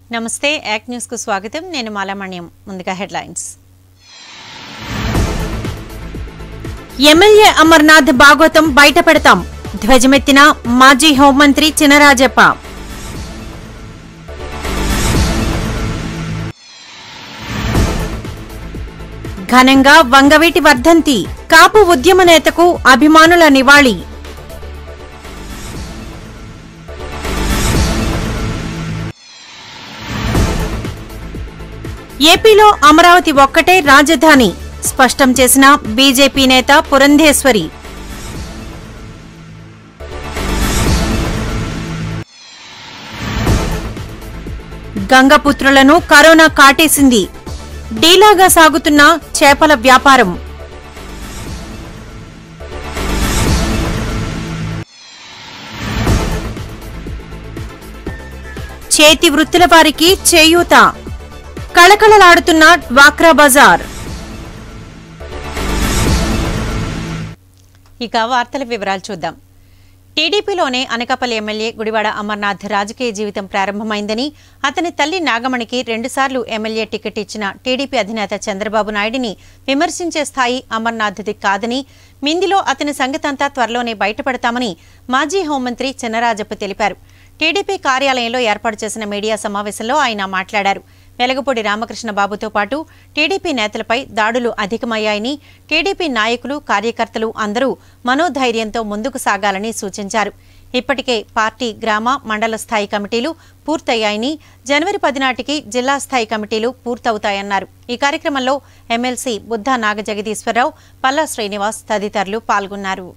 నమస్తే act news కు స్వాగతం నేను మాలామణ్యం ముందుగా హెడ్లైన్స్ ఎమ్మెల్యే అమర్నాథ్ భాగవతం బయటపెడతాం ధ్వజమెత్తిన మాజీ హోంమంత్రి చినరాజప్ప ఘనంగా వంగవీటి వర్ధంతి కాపు ఉద్యమ నేతకు అభిమానుల నివాళి ఏపీలో అమరావతి ఒక్కటే రాజధాని స్పష్టం చేసిన బీజేపీ నేత పురంధేశ్వరి గంగపుత్రులను కరోనా కాటేసింది డీలాగా సాగుతున్న చేపల వ్యాపారం చేతి వృత్తుల వారికి చేయూత కళకళలాడుతున్న డ్వాక్రా బజార్ ఇక వార్తల వివరాలు చూద్దాం టీడీపీలోనే అనకాపల్లి ఎమ్మెల్యే గుడివాడ అమర్నాథ్ రాజకీయ జీవితం ప్రారంభమైందని అతని తల్లి నాగమణికి రెండుసార్లు ఎమ్మెల్యే టికెట్ ఇచ్చిన టీడీపీ అధినేత చంద్రబాబు నాయుడిని విమర్శించే స్థాయి అమర్నాథ్ది కాదని మిందిలో అతని సంగతంతా త్వరలోనే బయటపడతామని మాజీ హోంమంత్రి చినరాజప్ప తెలిపారు టీడీపీ కార్యాలయంలో ఏర్పాటు చేసిన మీడియా సమావేశంలో ఆయన మాట్లాడారు వెలగపూడి రామకృష్ణ బాబుతో పాటు టీడీపీ నేతలపై దాడులు అధికమయ్యాయని టీడీపీ నాయకులు కార్యకర్తలు అందరూ మనోధైర్యంతో ముందుకు సాగాలని సూచించారు ఇప్పటికే పార్టీ గ్రామ మండల స్థాయి కమిటీలు పూర్తయ్యాయని జనవరి పది నాటికి జిల్లా స్థాయి కమిటీలు పూర్తవుతాయన్నారు ఈ కార్యక్రమంలో ఎమ్మెల్సీ బుద్ధా నాగజగదీశ్వరరావు పల్లా శ్రీనివాస్ తదితరులు పాల్గొన్నారు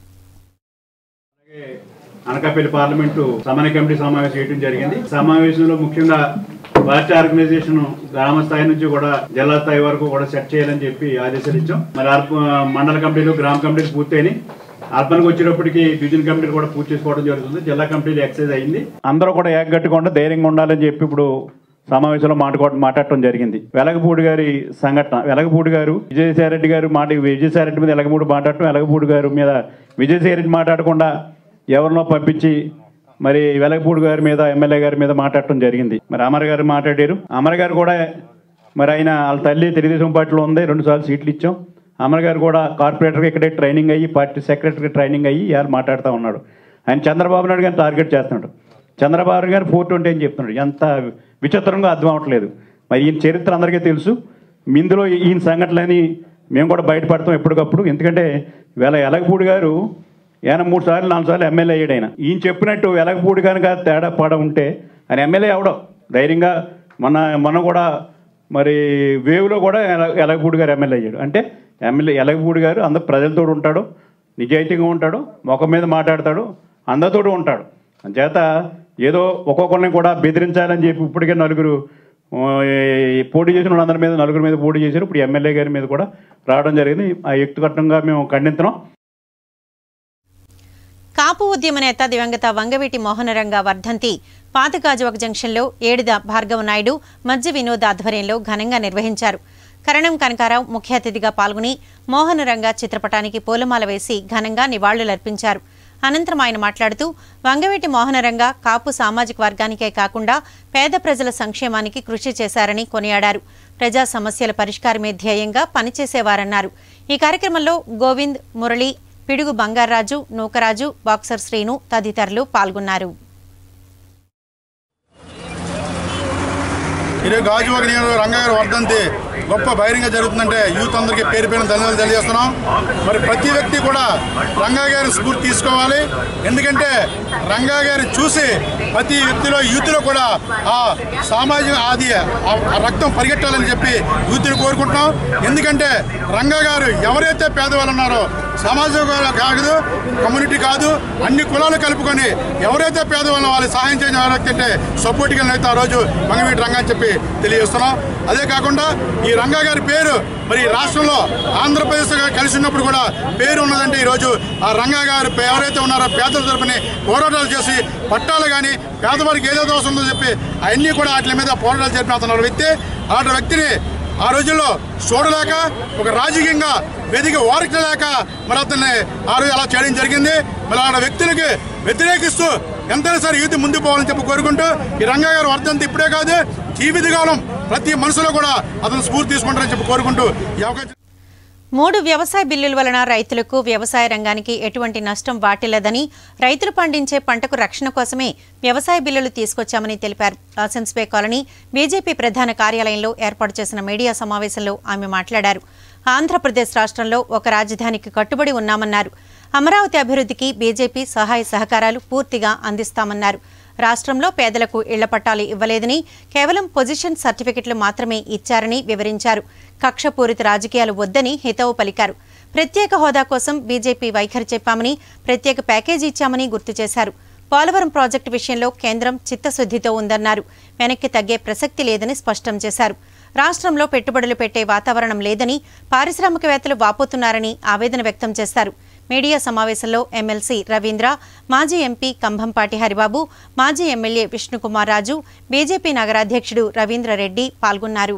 అనకాపల్లి పార్లమెంటు సమన్వయ కమిటీ సమావేశం చేయడం జరిగింది సమావేశంలో ముఖ్యంగా పార్టీ ఆర్గనైజేషన్ గ్రామ స్థాయి నుంచి కూడా జిల్లా స్థాయి వరకు కూడా సెట్ చేయాలని చెప్పి ఆదేశాలు ఇచ్చాం మరి అర్బ మండల కమిటీలు గ్రామ కమిటీలు పూర్తయినాయి అర్బన్కి వచ్చేటప్పటికి డివిజన్ కమిటీలు కూడా పూర్తి చేసుకోవడం జరుగుతుంది జిల్లా కమిటీలు ఎక్సైజ్ అయింది అందరూ కూడా ఏకగట్టుకుండా ధైర్యంగా ఉండాలని చెప్పి ఇప్పుడు సమావేశంలో మాట్లాడ మాట్లాడటం జరిగింది వెలగపూడి గారి సంఘటన వెలగపూడి గారు విజయసాయి రెడ్డి గారు మాట విజయసాయి రెడ్డి మీద వెలగపూడి మాట్లాడటం వెలగపూడి గారు మీద విజయసాయి రెడ్డి మాట్లాడకుండా ఎవరినో పంపించి మరి వెలగపూడి గారి మీద ఎమ్మెల్యే గారి మీద మాట్లాడటం జరిగింది మరి అమర్ గారు మాట్లాడారు అమర్ గారు కూడా మరి ఆయన వాళ్ళ తల్లి తెలుగుదేశం పార్టీలో ఉంది రెండు సార్లు సీట్లు ఇచ్చాం అమర్ గారు కూడా కార్పొరేటర్కి ఇక్కడే ట్రైనింగ్ అయ్యి పార్టీ సెక్రటరీకి ట్రైనింగ్ అయ్యి ఇవాళ మాట్లాడుతూ ఉన్నాడు ఆయన చంద్రబాబు నాయుడు గారిని టార్గెట్ చేస్తున్నాడు చంద్రబాబు గారు ఫోర్ ట్వంటీ అని చెప్తున్నాడు ఎంత విచిత్రంగా అర్థం అవ్వట్లేదు మరి ఈయన చరిత్ర అందరికీ తెలుసు ఇందులో ఈయన సంఘటనలని మేము కూడా బయటపడతాం ఎప్పటికప్పుడు ఎందుకంటే వేళ ఎలగపూడి గారు ఈయన మూడు సార్లు నాలుగు సార్లు ఎమ్మెల్యే అయ్యాడు ఆయన ఈయన చెప్పినట్టు ఎలగపూడి కనుక తేడా పడ ఉంటే ఆయన ఎమ్మెల్యే అవడం ధైర్యంగా మన మన కూడా మరి వేవ్లో కూడా ఎల- ఎలగపూడి గారు ఎమ్మెల్యే అయ్యాడు అంటే ఎమ్మెల్యే ఎలగపూడి గారు అందరు ప్రజలతో ఉంటాడు నిజాయితీగా ఉంటాడు ముఖం మీద మాట్లాడతాడు అందరితోడు ఉంటాడు చేత ఏదో ఒక్కొక్కరిని కూడా బెదిరించాలని చెప్పి ఇప్పటికే నలుగురు ఆ, ఈ పోటీ చేసిన వాళ్ళందరి మీద నలుగురు మీద పోటీ చేశారు ఇప్పుడు ఎమ్మెల్యే గారి మీద కూడా రావడం జరిగింది ఆ యుక్తికట్టంగా మేము ఖండించడం కాపు ఉద్యమ నేత దివంగత వంగవీటి మోహనరంగ వర్ధంతి పాతగాజువాక జంక్షన్లో ఏడిద భార్గవ నాయుడు మధ్య వినోద్ ఆధ్వర్యంలో ఘనంగా నిర్వహించారు కరణం కనకారావు ముఖ్య అతిథిగా పాల్గొని మోహనరంగ చిత్రపటానికి పూలమాల వేసి ఘనంగా నివాళులర్పించారు అనంతరం ఆయన మాట్లాడుతూ వంగవీటి మోహనరంగ కాపు సామాజిక వర్గానికే కాకుండా పేద ప్రజల సంక్షేమానికి కృషి చేశారని కొనియాడారు ప్రజా సమస్యల పరిష్కారమే ధ్యేయంగా పనిచేసేవారన్నారు ఈ కార్యక్రమంలో గోవింద్ మురళి పిడుగు బంగారాజు నూకరాజు బాక్సర్ శ్రీను తదితరులు పాల్గొన్నారు ఈరోజు గాజువాక నియోజకవర్గ రంగాగారి వర్ధంతి గొప్ప బహిరంగ జరుగుతుందంటే యూత్ అందరికీ పేరు పేరున ధన్యవాదాలు తెలియజేస్తున్నాం మరి ప్రతి వ్యక్తి కూడా రంగా గారి స్ఫూర్తి తీసుకోవాలి ఎందుకంటే రంగా గారిని చూసి ప్రతి వ్యక్తిలో యూత్లో కూడా ఆ సామాజిక అది ఆ ఆ రక్తం పరిగెట్టాలని చెప్పి యూత్ని కోరుకుంటున్నాం ఎందుకంటే రంగా గారు ఎవరైతే పేదవాళ్ళు ఉన్నారో సమాజం కాదు కమ్యూనిటీ కాదు అన్ని కులాలు కలుపుకొని ఎవరైతే పేదవాళ్ళ వాళ్ళు సహాయం చేసిన వ్యక్తి అంటే సపోర్ట్గా అయితే ఆ రోజు మంగవీటి రంగా అని చెప్పి తెలియజేస్తున్నాం అదే కాకుండా ఈ రంగా గారి పేరు మరి ఈ రాష్ట్రంలో ఆంధ్రప్రదేశ్ కలిసి ఉన్నప్పుడు కూడా పేరు ఉన్నదంటే ఈరోజు ఆ రంగా గారు పే- ఎవరైతే ఉన్నారో పేదల తరపుని పోరాటాలు చేసి పట్టాలు కానీ పేదవారికి ఏదో దోషం ఉందో చెప్పి అవన్నీ కూడా వాటి మీద పోరాటాలు జరిపిన అతను వ్యక్తి ఆ వ్యక్తిని ఆ రోజుల్లో చూడలేక ఒక రాజకీయంగా వెదిగి ఓరకలేక మరి అతన్ని ఆ రోజు అలా చేయడం జరిగింది మరి ఆ వ్యక్తులకి వ్యతిరేకిస్తూ ఎంతైనా సరే యూత్ ముందుకు పోవాలని చెప్పి కోరుకుంటూ ఈ రంగా గారు వర్ధంతి ఇప్పుడే కాదు జీవితకాలం ప్రతి మనసులో కూడా అతను స్ఫూర్తి తీసుకుంటారని చెప్పి కోరుకుంటూ ఈ అవకాశం మూడు వ్యవసాయ బిల్లుల వలన రైతులకు వ్యవసాయ రంగానికి ఎటువంటి నష్టం వాటిల్లదని రైతులు పండించే పంటకు రక్షణ కోసమే వ్యవసాయ బిల్లులు తీసుకొచ్చామని తెలిపారు ఆసెన్స్బే కాలనీ బీజేపీ ప్రధాన కార్యాలయంలో ఏర్పాటు చేసిన మీడియా సమావేశంలో ఆమె మాట్లాడారు ఆంధ్రప్రదేశ్ రాష్ట్రంలో ఒక రాజధానికి కట్టుబడి ఉన్నామన్నారు అమరావతి అభివృద్ధికి బీజేపీ సహాయ సహకారాలు పూర్తిగా అందిస్తామన్నారు రాష్ట్రంలో పేదలకు ఇళ్ల పట్టాలు ఇవ్వలేదని కేవలం పొజిషన్ సర్టిఫికెట్లు మాత్రమే ఇచ్చారని వివరించారు కక్షపూరిత రాజకీయాలు వద్దని హితవు పలికారు ప్రత్యేక హోదా కోసం బీజేపీ వైఖరి చెప్పామని ప్రత్యేక ప్యాకేజీ ఇచ్చామని గుర్తు చేశారు పోలవరం ప్రాజెక్టు విషయంలో కేంద్రం చిత్తశుద్ధితో ఉందన్నారు వెనక్కి తగ్గే ప్రసక్తి లేదని స్పష్టం చేశారు రాష్ట్రంలో పెట్టుబడులు పెట్టే వాతావరణం లేదని పారిశ్రామికవేత్తలు వాపోతున్నారని ఆవేదన వ్యక్తం చేశారు మీడియా సమావేశంలో ఎమ్మెల్సీ రవీంద్ర మాజీ ఎంపీ కంభంపాటి హరిబాబు మాజీ ఎమ్మెల్యే విష్ణుకుమార్ రాజు బీజేపీ నగరాధ్యక్షుడు రవీంద్రరెడ్డి పాల్గొన్నారు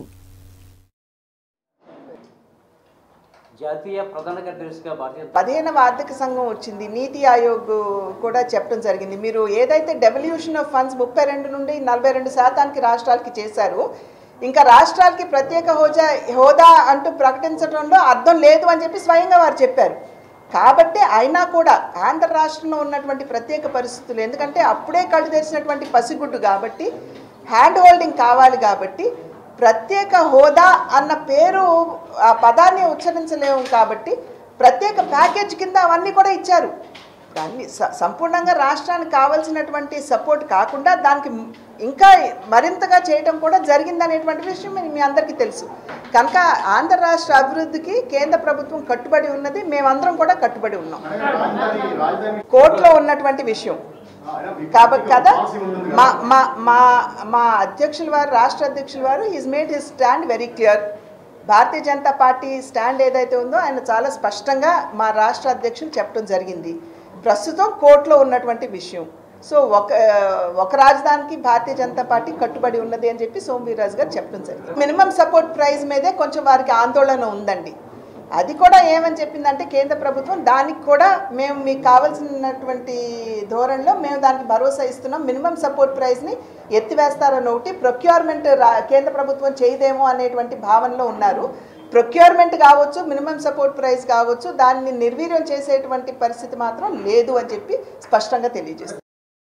జాతీయ ప్రధాన కార్యదర్శిగా భారతీయ పదిహేనవ ఆర్థిక సంఘం వచ్చింది నీతి ఆయోగ్ కూడా చెప్పడం జరిగింది మీరు ఏదైతే డెవల్యూషన్ ఆఫ్ ఫండ్స్ ముప్పై రెండు నుండి నలభై రెండు శాతానికి రాష్ట్రాలకి చేశారు ఇంకా రాష్ట్రాలకి ప్రత్యేక హోదా హోదా అంటూ ప్రకటించడంలో అర్థం లేదు అని చెప్పి స్వయంగా వారు చెప్పారు కాబట్టి అయినా కూడా ఆంధ్ర రాష్ట్రంలో ఉన్నటువంటి ప్రత్యేక పరిస్థితులు ఎందుకంటే అప్పుడే కళ్ళు తెరిచినటువంటి పసిగుడ్డు కాబట్టి హ్యాండ్ హోల్డింగ్ కావాలి కాబట్టి ప్రత్యేక హోదా అన్న పేరు ఆ పదాన్ని ఉచ్చరించలేము కాబట్టి ప్రత్యేక ప్యాకేజ్ కింద అవన్నీ కూడా ఇచ్చారు ఇప్పుడు అన్ని స- సంపూర్ణంగా రాష్ట్రానికి కావాల్సినటువంటి సపోర్ట్ కాకుండా దానికి మ్- ఇంకా మరింతగా చేయటం కూడా జరిగిందనేటువంటి విషయం మీ- మీ అందరికీ తెలుసు కనుక ఆంధ్ర రాష్ట్ర అభివృద్ధికి కేంద్ర ప్రభుత్వం కట్టుబడి ఉన్నది మేమందరం కూడా కట్టుబడి ఉన్నాం కోర్టులో ఉన్నటువంటి విషయం కాబట్టి కదా మా మా మా మా అధ్యక్షుల వారు రాష్ట్ర అధ్యక్షుల వారు is made his stand very clear Bharatiya Janata Party stand ఏదైతే ఉందో ఆయన చాలా స్పష్టంగా మా రాష్ట్ర అధ్యక్షులు చెప్పడం జరిగింది ప్రస్తుతం కోర్టులో ఉన్నటువంటి విషయం సో ఒక ఒక రాజధానికి భారతీయ జనతా పార్టీ కట్టుబడి ఉన్నది అని చెప్పి సోమవీరాజు గారు చెప్పడం జరిగింది మినిమం సపోర్ట్ ప్రైస్ మీదే కొంచెం వారికి ఆందోళన ఉందండి అది కూడా ఏమని చెప్పిందంటే కేంద్ర ప్రభుత్వం దానికి కూడా మేము మీకు కావాల్సినటువంటి ధోరణిలో మేము దానికి భరోసా ఇస్తున్నాం మినిమం సపోర్ట్ ప్రైస్ని ఎత్తివేస్తారని ఒకటి ప్రొక్యూర్మెంట్ కేంద్ర ప్రభుత్వం చేయదేమో అనేటువంటి భావనలో ఉన్నారు ప్రొక్యూర్మెంట్ కావచ్చు మినిమం సపోర్ట్ ప్రైస్ కావచ్చు దాన్ని నిర్వీర్యం చేసేటువంటి పరిస్థితి మాత్రం లేదు అని చెప్పి స్పష్టంగా తెలియజేస్తుంది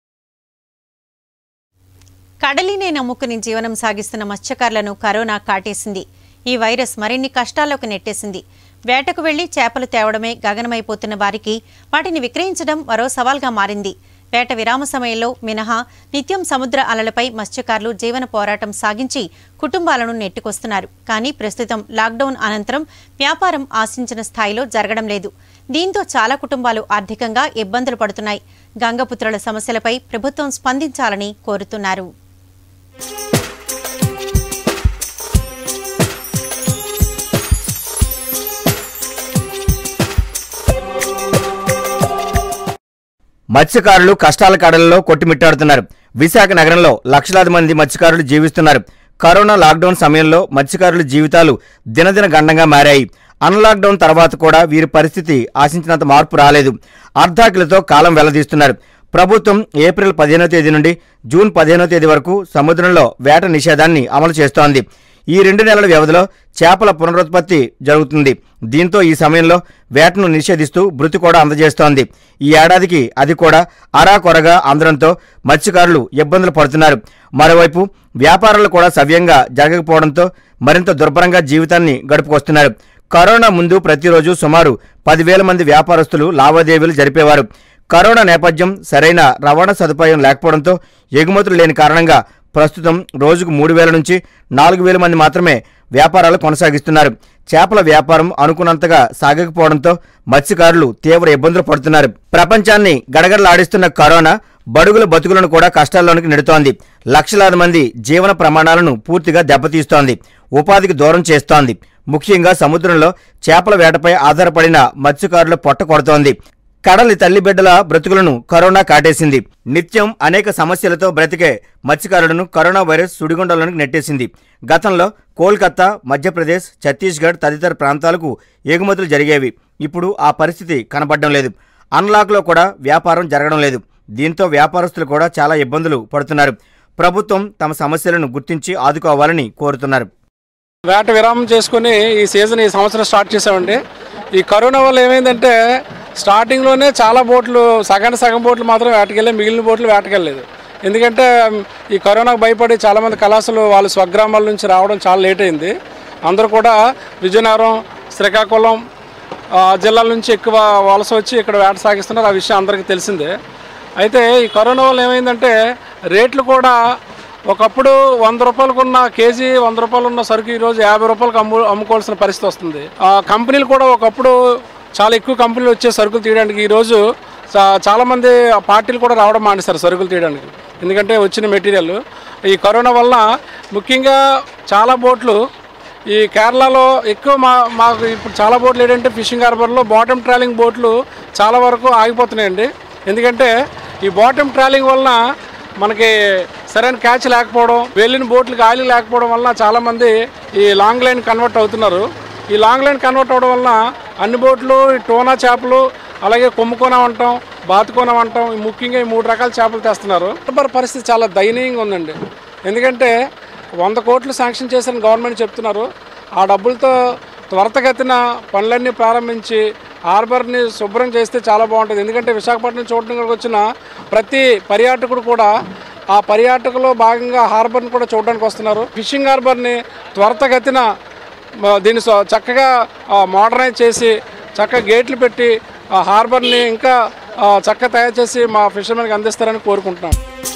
కడలినే నమ్ముకుని జీవనం సాగిస్తున్న మత్స్యకారులను కరోనా కాటేసింది ఈ వైరస్ మరిన్ని కష్టాల్లోకి నెట్టేసింది వేటకు వెళ్లి చేపలు తేవడమే గగనమైపోతున్న వారికి వాటిని విక్రయించడం మరో సవాల్గా మారింది వేట విరామ సమయంలో మినహా నిత్యం సముద్ర అలలపై మత్స్యకారులు జీవన పోరాటం సాగించి కుటుంబాలను నెట్టుకొస్తున్నారు కానీ ప్రస్తుతం లాక్డౌన్ అనంతరం వ్యాపారం ఆశించిన స్థాయిలో జరగడం లేదు దీంతో చాలా కుటుంబాలు ఆర్థికంగా ఇబ్బందులు పడుతున్నాయి గంగపుత్రుల సమస్యలపై ప్రభుత్వం స్పందించాలని కోరుతున్నారు మత్స్యకారులు కష్టాల కడలలో కొట్టుమిట్టాడుతున్నారు విశాఖ నగరంలో లక్షలాది మంది మత్స్యకారులు జీవిస్తున్నారు కరోనా లాక్డౌన్ సమయంలో మత్స్యకారుల జీవితాలు దినదిన గండంగా మారాయి అన్లాక్డౌన్ తర్వాత కూడా వీరి పరిస్థితి ఆశించినంత మార్పు రాలేదు అర్ధాకిలతో కాలం వెల్లదీస్తున్నారు ప్రభుత్వం ఏప్రిల్ పదిహేనో తేదీ నుండి జూన్ పదిహేనో తేదీ వరకు సముద్రంలో వేట నిషేధాన్ని అమలు చేస్తోంది ఈ రెండు నెలల వ్యవధిలో చేపల పునరుత్పత్తి జరుగుతుంది దీంతో ఈ సమయంలో వేటను నిషేధిస్తూ భృతి కూడా అందజేస్తోంది ఈ ఏడాదికి అది కూడా అరాకొరగా అందడంతో మత్స్యకారులు ఇబ్బందులు పడుతున్నారు మరోవైపు వ్యాపారాలు కూడా సవ్యంగా జరగకపోవడంతో మరింత దుర్భరంగా జీవితాన్ని గడుపుకొస్తున్నారు కరోనా ముందు ప్రతిరోజు సుమారు పదివేల మంది వ్యాపారస్తులు లావాదేవీలు జరిపేవారు కరోనా నేపథ్యం సరైన రవాణా సదుపాయం లేకపోవడంతో ఎగుమతులు లేని కారణంగా ప్రస్తుతం రోజుకు మూడు వేల నుంచి నాలుగు వేల మంది మాత్రమే వ్యాపారాలు కొనసాగిస్తున్నారు చేపల వ్యాపారం అనుకున్నంతగా సాగకపోవడంతో మత్స్యకారులు తీవ్ర ఇబ్బందులు పడుతున్నారు ప్రపంచాన్ని గడగడలాడిస్తున్న కరోనా బడుగుల బతుకులను కూడా కష్టాల్లోనికి నెడుతోంది లక్షలాది మంది జీవన ప్రమాణాలను పూర్తిగా దెబ్బతీస్తోంది ఉపాధికి దూరం చేస్తోంది ముఖ్యంగా సముద్రంలో చేపల వేటపై ఆధారపడిన మత్స్యకారుల పొట్ట కొడుతోంది కడలి తల్లి బిడ్డల బ్రతుకులను కరోనా కాటేసింది నిత్యం అనేక సమస్యలతో బ్రతికే మత్స్యకారులను కరోనా వైరస్ సుడిగుండంలోనికి నెట్టేసింది గతంలో కోల్కతా మధ్యప్రదేశ్ ఛత్తీస్గఢ్ తదితర ప్రాంతాలకు ఎగుమతులు జరిగేవి ఇప్పుడు ఆ పరిస్థితి కనబడడం లేదు అన్లాక్లో కూడా వ్యాపారం జరగడం లేదు దీంతో వ్యాపారస్తులు కూడా చాలా ఇబ్బందులు పడుతున్నారు ప్రభుత్వం తమ సమస్యలను గుర్తించి ఆదుకోవాలని కోరుతున్నారు వేట విరామం చేసుకుని ఈ సీజన్ ఈ సంవత్సరం స్టార్ట్ చేసామండి ఈ కరోనా వల్ల ఏమైందంటే స్టార్టింగ్లోనే చాలా బోట్లు సగానికి సగం బోట్లు మాత్రం వేటకెళ్ళి మిగిలిన బోట్లు వేటకెళ్ళలేదు ఎందుకంటే ఈ కరోనాకు భయపడి చాలామంది కళాశాలు వాళ్ళ స్వగ్రామాల నుంచి రావడం చాలా లేట్ అయింది అందరూ కూడా విజయనగరం శ్రీకాకుళం ఆ, జిల్లాల నుంచి ఎక్కువ వలస వచ్చి ఇక్కడ వేట సాగిస్తున్నారు ఆ విషయం అందరికీ తెలిసిందే అయితే ఈ కరోనా వల్ల ఏమైందంటే రేట్లు కూడా ఒకప్పుడు వంద రూపాయలకు ఉన్న కేజీ వంద రూపాయలు ఉన్న సరుకు ఈరోజు యాభై రూపాయలకు అమ్ము అమ్ముకోవాల్సిన పరిస్థితి వస్తుంది ఆ కంపెనీలు కూడా ఒకప్పుడు చాలా ఎక్కువ కంపెనీలు వచ్చే సరుకులు తీయడానికి ఈరోజు చా- చాలామంది ఆ పార్టీలు కూడా రావడం మానేశారు సరుకులు తీయడానికి ఎందుకంటే వచ్చిన మెటీరియల్ ఈ కరోనా వల్ల ముఖ్యంగా చాలా బోట్లు ఈ కేరళలో ఎక్కువ మా మాకు ఇప్పుడు చాలా బోట్లు ఏంటంటే ఫిషింగ్ హార్బర్లో బాటమ్ ట్రాలింగ్ బోట్లు చాలా వరకు ఆగిపోతున్నాయండి ఎందుకంటే ఈ బాటమ్ ట్రాలింగ్ వలన మనకి సరైన క్యాచ్ లేకపోవడం వెళ్ళిన బోట్లకి ఆయిల్ లేకపోవడం వల్ల చాలామంది ఈ లాంగ్ లైన్ కన్వర్ట్ అవుతున్నారు ఈ లాంగ్ లైన్ కన్వర్ట్ అవడం వల్ల అన్ని బోట్లు ఈ టోనా చేపలు అలాగే కొమ్ముకోన అంటాం బాతుకోన అంటాం ఈ ముఖ్యంగా ఈ మూడు రకాల చేపలు తెస్తున్నారు హార్బర్ పరిస్థితి చాలా దయనీయంగా ఉందండి ఎందుకంటే వంద కోట్లు శాంక్షన్ చేసిన గవర్నమెంట్ చెప్తున్నారు ఆ డబ్బులతో త్వరతగతిన పనులన్నీ ప్రారంభించి హార్బర్ని శుభ్రం చేస్తే చాలా బాగుంటుంది ఎందుకంటే విశాఖపట్నం చూడడానికి వచ్చిన ప్రతి పర్యాటకుడు కూడా ఆ పర్యాటకులో భాగంగా హార్బర్ని కూడా చూడడానికి వస్తున్నారు ఫిషింగ్ హార్బర్ని త్వరతగతిన మ- దీన్ని సో- చక్కగా మోడర్నైజ్ చేసి చక్కగా గేట్లు పెట్టి ఆ హార్బర్ని ఇంకా ఆ, చక్కగా తయారు చేసి మా ఫిషర్మెన్కి అందిస్తారని కోరుకుంటున్నాం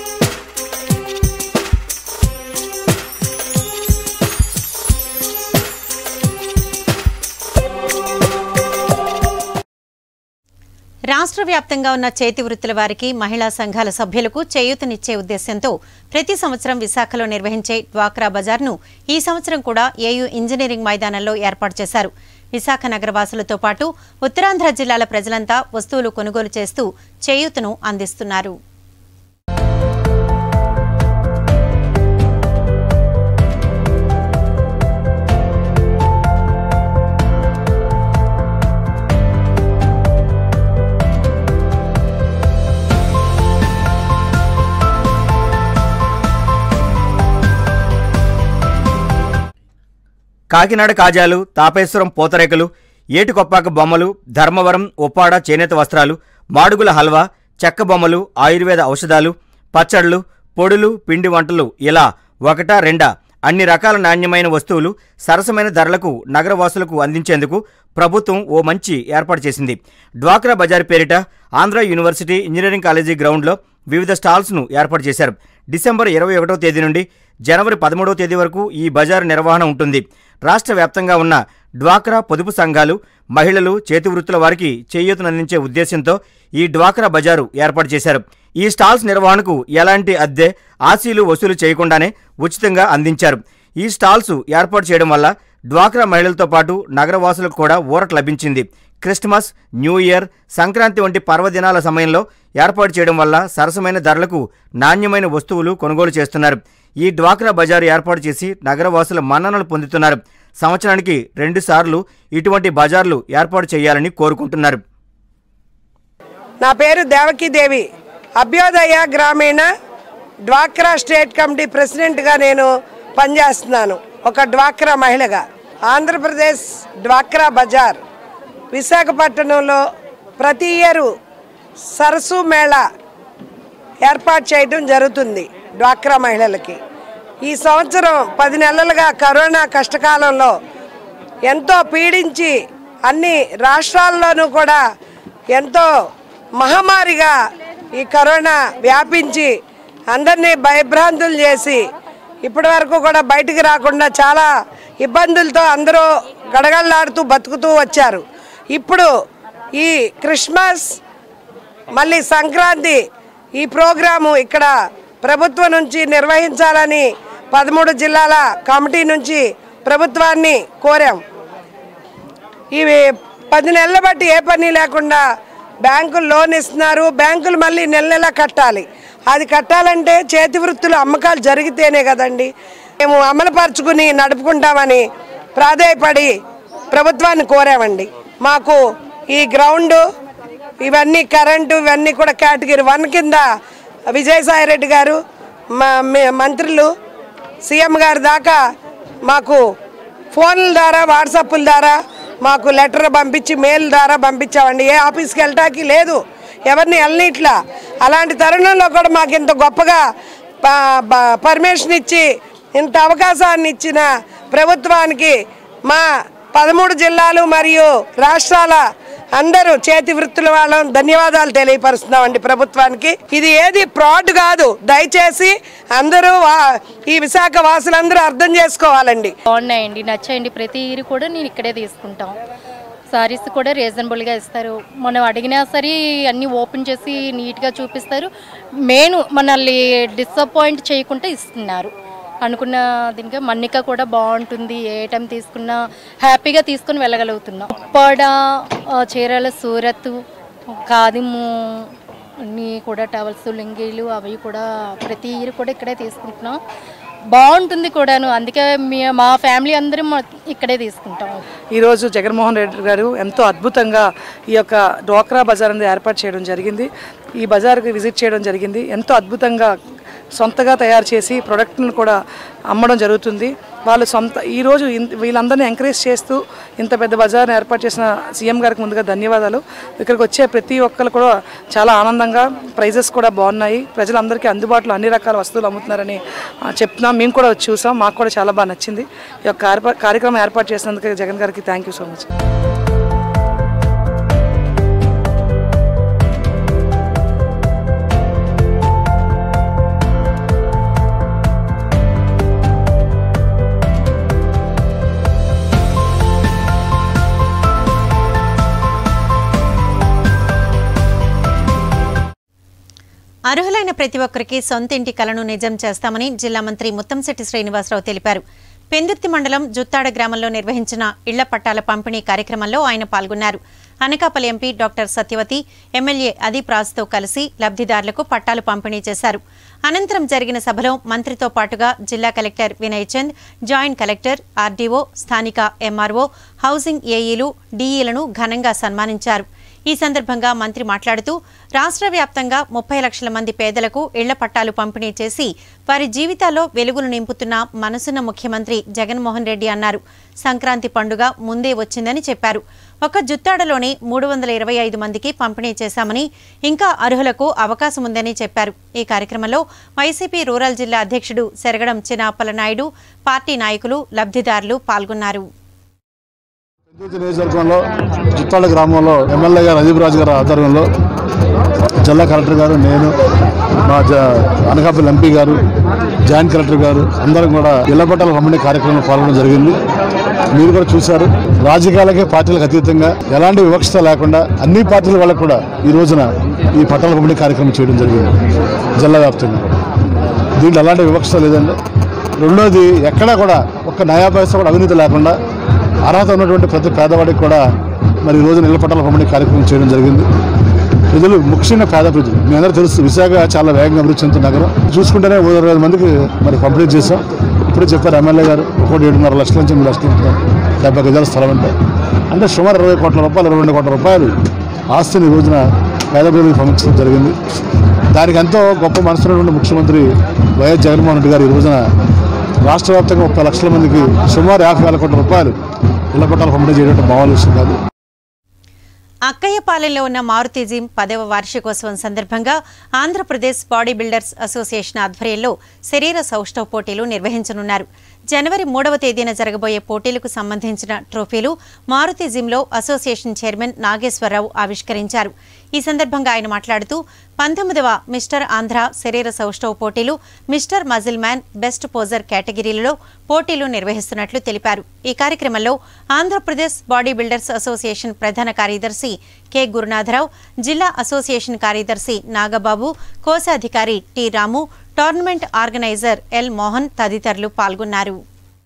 రాష్ట్ర వ్యాప్తంగా ఉన్న చేతి వృత్తుల వారికి మహిళా సంఘాల సభ్యులకు చేయూతనిచ్చే ఉద్దేశంతో ప్రతి సంవత్సరం విశాఖలో నిర్వహించే డ్వాక్రా బజార్ను ఈ సంవత్సరం కూడా ఏయూ ఇంజనీరింగ్ మైదానంలో ఏర్పాటు చేశారు విశాఖ నగరవాసులతో పాటు ఉత్తరాంధ్ర జిల్లాల ప్రజలంతా వస్తువులు కొనుగోలు చేస్తూ చేయూతను అందిస్తున్నారు కాకినాడ కాజాలు తాపేశ్వరం పూతరేకలు ఏటికొప్పాక బొమ్మలు ధర్మవరం ఉప్పాడ చేనేత వస్త్రాలు మాడుగుల హల్వా చెక్క బొమ్మలు ఆయుర్వేద ఔషధాలు పచ్చళ్ళు పొడులు పిండి వంటలు ఇలా ఒకటా రెండా అన్ని రకాల నాణ్యమైన వస్తువులు సరసమైన ధరలకు నగరవాసులకు అందించేందుకు ప్రభుత్వం ఓ మంచి ఏర్పాటు చేసింది డ్వాక్రా బజార్ పేరిట ఆంధ్ర యూనివర్సిటీ ఇంజనీరింగ్ కాలేజీ గ్రౌండ్లో వివిధ స్టాల్స్ను ఏర్పాటు చేశారు డిసెంబర్ ఇరవై ఒకటో తేదీ నుండి జనవరి పదమూడవ తేదీ వరకు ఈ బజారు నిర్వహణ ఉంటుంది రాష్ట్ర వ్యాప్తంగా ఉన్న డ్వాక్రా పొదుపు సంఘాలు మహిళలు చేతివృత్తుల వారికి చేయూతనందించే ఉద్దేశంతో ఈ డ్వాక్రా బజారు ఏర్పాటు చేశారు ఈ స్టాల్స్ నిర్వహణకు ఎలాంటి అద్దె ఆశీలు వసూలు చేయకుండానే ఉచితంగా అందించారు ఈ స్టాల్స్ ఏర్పాటు చేయడం వల్ల డ్వాక్రా మహిళలతో పాటు నగరవాసులకు కూడా ఊరట లభించింది క్రిస్మస్ న్యూ ఇయర్ సంక్రాంతి వంటి పర్వదినాల సమయంలో ఏర్పాటు చేయడం వల్ల సరసమైన ధరలకు నాణ్యమైన వస్తువులు కొనుగోలు చేస్తున్నారు ఈ డ్వాక్రా బజారు ఏర్పాటు చేసి నగరవాసుల మన్ననలు పొందుతున్నారు సంవత్సరానికి రెండుసార్లు ఇటువంటి బజార్లు ఏర్పాటు చేయాలని కోరుకుంటున్నారు నా పేరు దేవకీదేవి అభ్యోదయ గ్రామీణ డ్వాక్రా స్టేట్ కమిటీ ప్రెసిడెంట్గా నేను పనిచేస్తున్నాను ఒక డ్వాక్రా మహిళగా ఆంధ్రప్రదేశ్ డ్వాక్రా బజార్ విశాఖపట్నంలో ప్రతి ఇయరు సరస్సు మేళా ఏర్పాటు చేయడం జరుగుతుంది డ్వాక్రా మహిళలకి ఈ సంవత్సరం పది నెలలుగా కరోనా కష్టకాలంలో ఎంతో పీడించి అన్ని రాష్ట్రాల్లోనూ కూడా ఎంతో మహమ్మారిగా ఈ కరోనా వ్యాపించి అందరినీ భయభ్రాంతులు చేసి ఇప్పటి వరకు కూడా బయటికి రాకుండా చాలా ఇబ్బందులతో అందరూ గడగడలాడుతూ బతుకుతూ వచ్చారు ఇప్పుడు ఈ క్రిస్మస్ మళ్ళీ సంక్రాంతి ఈ ప్రోగ్రాము ఇక్కడ ప్రభుత్వం నుంచి నిర్వహించాలని పదమూడు జిల్లాల కమిటీ నుంచి ప్రభుత్వాన్ని కోరాం ఇవి పది నెలల బట్టి ఏ పని లేకుండా బ్యాంకులు లోన్ ఇస్తున్నారు బ్యాంకులు మళ్ళీ నెల నెల కట్టాలి అది కట్టాలంటే చేతి వృత్తులు అమ్మకాలు జరిగితేనే కదండి మేము అమలుపరుచుకుని నడుపుకుంటామని ప్రాధాయపడి ప్రభుత్వాన్ని కోరామండి మాకు ఈ గ్రౌండ్ ఇవన్నీ కరెంటు ఇవన్నీ కూడా కేటగిరీ వన్ కింద విజయసాయి రెడ్డి గారు మా మే- మంత్రులు సీఎం గారి దాకా మాకు ఫోన్ల ద్వారా వాట్సాప్ల ద్వారా మాకు లెటర్ పంపించి మెయిల్ ద్వారా పంపించామండి ఏ ఆఫీస్కి వెళ్ళటానికి లేదు ఎవరిని వెళ్ళనిట్లా అలాంటి తరుణంలో కూడా మాకు ఇంత గొప్పగా ప- ప- పర్మిషన్ ఇచ్చి ఇంత అవకాశాన్ని ఇచ్చిన ప్రభుత్వానికి మా పదమూడు జిల్లాలు మరియు రాష్ట్రాల అందరూ చేతి వృత్తుల వాళ్ళం ధన్యవాదాలు తెలియపరుస్తున్నామండి ప్రభుత్వానికి ఇది ఏది ఫ్రాడ్ కాదు దయచేసి అందరూ వా- ఈ విశాఖ వాసులందరూ అర్థం చేసుకోవాలండి బాగున్నాయండి నచ్చాయండి ప్రతి ఇయర్ కూడా నేను ఇక్కడే తీసుకుంటాం సారీస్ కూడా రీజనబుల్గా ఇస్తారు మనం అడిగినా సరే అన్నీ ఓపెన్ చేసి నీట్గా చూపిస్తారు మెయిన్ మనల్ని డిసప్పాయింట్ చేయకుండా ఇస్తున్నారు అనుకున్న దీనిగా మన్నిక కూడా బాగుంటుంది ఏ ఐటమ్ తీసుకున్నా హ్యాపీగా తీసుకుని వెళ్ళగలుగుతున్నాం ఉప్పాడ ఆ, చీరాల సూరత్ కాదిము అన్నీ కూడా టవల్స్ లింగీలు అవి కూడా ప్రతి ఇయర్ కూడా ఇక్కడే తీసుకుంటున్నాం బాగుంటుంది కూడాను అందుకే మీ మా ఫ్యామిలీ అందరం మా- ఇక్కడే తీసుకుంటాం ఈరోజు జగన్మోహన్ రెడ్డి గారు ఎంతో అద్భుతంగా ఈ యొక్క డ్వాక్రా బజార్ అనేది ఏర్పాటు చేయడం జరిగింది ఈ బజార్కి విజిట్ చేయడం జరిగింది ఎంతో అద్భుతంగా సొంతగా తయారు చేసి ప్రొడక్ట్ను కూడా అమ్మడం జరుగుతుంది వాళ్ళు సొంత ఈరోజు ఇన్- వీళ్ళందరినీ ఎంకరేజ్ చేస్తూ ఇంత పెద్ద బజార్ని ఏర్పాటు చేసిన సీఎం గారికి ముందుగా ధన్యవాదాలు ఇక్కడికి వచ్చే ప్రతి ఒక్కరు కూడా చాలా ఆనందంగా ప్రైజెస్ కూడా బాగున్నాయి ప్రజలందరికీ అందుబాటులో అన్ని రకాల వస్తువులు అమ్ముతున్నారని ఆ, చెప్తున్నాం మేము కూడా వచ్చి చూసాం మాకు కూడా చాలా బాగా నచ్చింది ఈ యొక్క కార్య- కార్యక్రమం ఏర్పాటు చేసినందుకు జగన్ గారికి థ్యాంక్ యూ సో మచ్ అర్హులైన ప్రతి ఒక్కరికి సొంత ఇంటి కలను నిజం చేస్తామని జిల్లా మంత్రి ముత్తంశెట్టి శ్రీనివాసరావు తెలిపారు పెందుర్తి మండలం జుత్తాడ గ్రామంలో నిర్వహించిన ఇళ్ల పట్టాల పంపిణీ కార్యక్రమంలో ఆయన పాల్గొన్నారు Anakapalli MP doctor Satyavati MLA Adeep రాజ్తో కలిసి లబ్ధిదారులకు పట్టాలు పంపిణీ చేశారు అనంతరం జరిగిన సభలో మంత్రితో పాటుగా జిల్లా collector Vinay Chand joint collector RDO స్థానిక ఎంఆర్ఓ హౌసింగ్ ఏఈలు డీఈలను ఘనంగా సన్మానించారు ఈ సందర్భంగా మంత్రి మాట్లాడుతూ రాష్ట్ర వ్యాప్తంగా ముప్పై లక్షల మంది పేదలకు ఇళ్ల పట్టాలు పంపిణీ చేసి వారి జీవితాల్లో వెలుగులు నింపుతున్న మనసున్న ముఖ్యమంత్రి జగన్మోహన్ రెడ్డి అన్నారు సంక్రాంతి పండుగ ముందే వచ్చిందని చెప్పారు ఒక జుత్తాడలోనే మూడు వందల ఇరవై ఐదు మందికి పంపిణీ చేశామని ఇంకా అర్హులకు అవకాశం ఉందని చెప్పారు ఈ కార్యక్రమంలో వైసీపీ రూరల్ జిల్లా అధ్యక్షుడు సెరగడం చినాపల నాయుడు పార్టీ నాయకులు లబ్ధిదారులు పాల్గొన్నారు పెద్దూతి నియోజకవర్గంలో చిత్తాళ్ళ గ్రామంలో ఎమ్మెల్యే గారు అదీప్ రాజు గారి ఆధ్వర్యంలో జిల్లా కలెక్టర్ గారు నేను మా జ అనకాపల్లి ఎంపీ గారు జాయింట్ కలెక్టర్ గారు అందరం కూడా ఇళ్ల పట్టాల పంపిణీ కార్యక్రమంలో పాల్గొనడం జరిగింది మీరు కూడా చూశారు రాజకీయాలకే పార్టీలకు అతీతంగా ఎలాంటి వివక్షత లేకుండా అన్ని పార్టీల వాళ్ళకు కూడా ఈ రోజున ఈ పట్టాల పంపిణీ కార్యక్రమం చేయడం జరిగింది జిల్లా వ్యాప్తంగా దీంట్లో ఎలాంటి వివక్షత లేదండి రెండోది ఎక్కడా కూడా ఒక్క నయా పైసా కూడా అవినీతి లేకుండా అర్హత ఉన్నటువంటి ప్రతి పేదవాడికి కూడా మరి ఈ రోజు నిల పట్టాల పంపిణీ కార్యక్రమం చేయడం జరిగింది ప్రజలు ముఖ్యంగా పేద ప్రజలు మీ అందరూ తెలుసు విశాఖ చాలా వేగంగా అభివృద్ధి చెందుతున్న నగరం చూసుకుంటేనే ఓ ఇరవై వేల మందికి మరి పంపిణీ చేశాం ఇప్పుడే చెప్పారు ఎమ్మెల్యే గారు ఒకటి ఏడున్నర లక్షల నుంచి ఎనిమిది లక్షలు ఉంటుంది డెబ్బై గజాల స్థలం అంటే అంటే సుమారు ఇరవై కోట్ల రూపాయలు ఇరవై రెండు కోట్ల రూపాయలు ఆస్తిని ఈ రోజున పేద ప్రజలకు పంపించడం జరిగింది దానికి ఎంతో గొప్ప మనసున్నటువంటి ముఖ్యమంత్రి వైఎస్ జగన్మోహన్ రెడ్డి గారు ఈ రోజున రాష్ట్ర వ్యాప్తంగా ముప్పై లక్షల మందికి సుమారు యాభై వేల కోట్ల రూపాయలు ఇళ్ల పట్టాలు పంపిణీ చేయడం మామూలు విషయం కాదు అక్కయ్యపాలెంలో ఉన్న మారుతి జిమ్ పదవ వార్షికోత్సవం సందర్భంగా ఆంధ్రప్రదేశ్ బాడీ బిల్డర్స్ అసోసియేషన్ ఆధ్వర్యంలో శరీర సౌష్ఠవ పోటీలు నిర్వహించనున్నారు జనవరి మూడవ తేదీన జరగబోయే పోటీలకు సంబంధించిన ట్రోఫీలు మారుతి జిమ్లో అసోసియేషన్ చైర్మన్ నాగేశ్వరరావు ఆవిష్కరించారు ఈ సందర్భంగా ఆయన మాట్లాడుతూ పంతొమ్మిదవ మిస్టర్ ఆంధ్ర శరీర సౌష్ఠవ పోటీలు mister muscle man best poser కేటగిరీలలో పోటీలు నిర్వహిస్తున్నట్లు తెలిపారు ఈ కార్యక్రమంలో ఆంధ్రప్రదేశ్ బాడీ బిల్డర్స్ అసోసియేషన్ ప్రధాన కార్యదర్శి కె గురునాథరావు జిల్లా అసోసియేషన్ కార్యదర్శి నాగబాబు కోశాధికారి T Ramu tournament organiser L Mohan తదితరులు పాల్గొన్నారు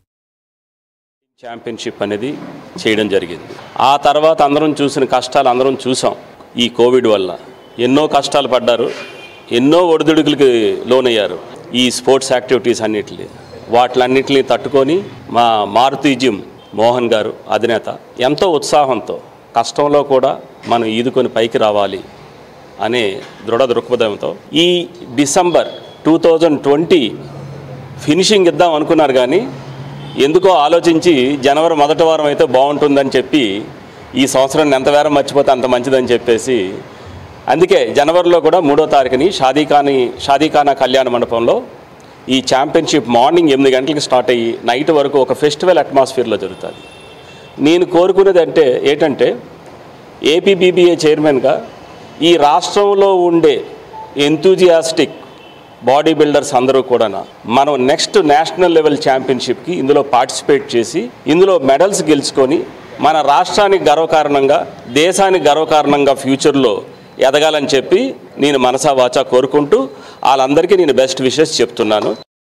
ఛాంపియన్షిప్ అనేది చేయడం జరిగింది ఆ తర్వాత అందరం చూసిన కష్టాలు అందరం చూసాం ఈ కోవిడ్ వల్ల ఎన్నో కష్టాలు పడ్డారు ఎన్నో ఒడిదుడుకులకి లోనయ్యారు ఈ స్పోర్ట్స్ యాక్టివిటీస్ అన్నిటిని వాటిలన్నిటిని తట్టుకొని మా మారుతి జిమ్ మోహన్ గారు అధినేత ఎంతో ఉత్సాహంతో కష్టంలో కూడా మనం ఈదుకొని పైకి రావాలి అనే దృఢ దృక్పథంతో ఈ December two thousand twenty finishing ఇద్దాం అనుకున్నారు కానీ ఎందుకో ఆలోచించి జనవరి మొదటి వారం అయితే బాగుంటుందని చెప్పి ఈ సంవత్సరం ఎంత వేరం మర్చిపోతే అంత మంచిదని చెప్పేసి అందుకే జనవరిలో కూడా మూడో తారీఖుని షాదీఖాని షాదీఖానా కళ్యాణ మండపంలో ఈ ఛాంపియన్షిప్ మార్నింగ్ ఎనిమిది గంటలకు స్టార్ట్ అయ్యి నైట్ వరకు ఒక ఫెస్టివల్ అట్మాస్ఫియర్లో జరుగుతుంది నేను కోరుకునేది అంటే ఏంటంటే ఏపీబీబీఏ చైర్మన్గా ఈ రాష్ట్రంలో ఉండే ఎంతూజియాస్టిక్ బాడీ బిల్డర్స్ అందరూ కూడా మనం నెక్స్ట్ నేషనల్ లెవెల్ ఛాంపియన్షిప్కి ఇందులో పార్టిసిపేట్ చేసి ఇందులో మెడల్స్ గెలుచుకొని మన రాష్ట్రానికి గర్వకారణంగా దేశానికి గర్వకారణంగా ఫ్యూచర్లో ఎదగాలని చెప్పి నేను మనసా వాచా కోరుకుంటూ వాళ్ళందరికీ నేను బెస్ట్ విషెస్ చెప్తున్నాను